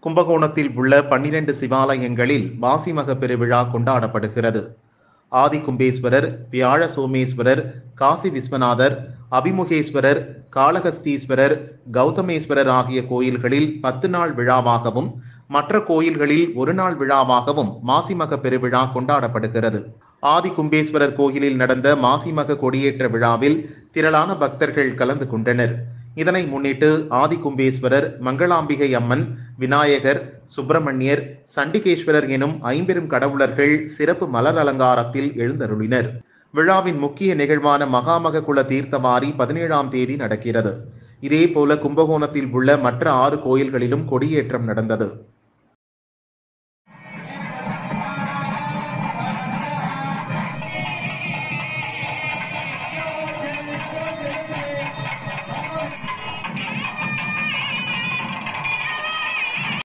கும்பகோணத்தில் உள்ள பன்னிரண்டு சிவாலயங்களில் மாசிமக பெருவிழா கொண்டாடப்படுகிறது ஆதி கும்பேஸ்வரர் வியாழ சோமேஸ்வரர் காசி விஸ்வநாதர் அபிமுகேஸ்வரர் காளகஸ்தீஸ்வரர் கௌதமேஸ்வரர் ஆகிய கோயில்களில் பத்து நாள் விழாவாகவும் மற்ற கோயில்களில் ஒரு நாள் விழாவாகவும் மாசிமக பெருவிழா கொண்டாடப்படுகிறது ஆதி கும்பேஸ்வரர் கோயிலில் நடந்த மாசிமக கொடியேற்ற விழாவில் திரளான பக்தர்கள் கலந்து கொண்டனர் இதனை முன்னிட்டு ஆதி கும்பேஸ்வரர் மங்களாம்பிகை அம்மன் விநாயகர் சுப்பிரமணியர் சண்டிகேஸ்வரர் எனும் ஐம்பெரும் கடவுளர்கள் சிறப்பு மலர் அலங்காரத்தில் எழுந்தருளினர் விழாவின் முக்கிய நிகழ்வான மகாமக குல தீர்த்தவாரி பதினேழாம் தேதி நடக்கிறது இதேபோல கும்பகோணத்தில் உள்ள மற்ற ஆறு கோயில்களிலும் கொடியேற்றம் நடந்தது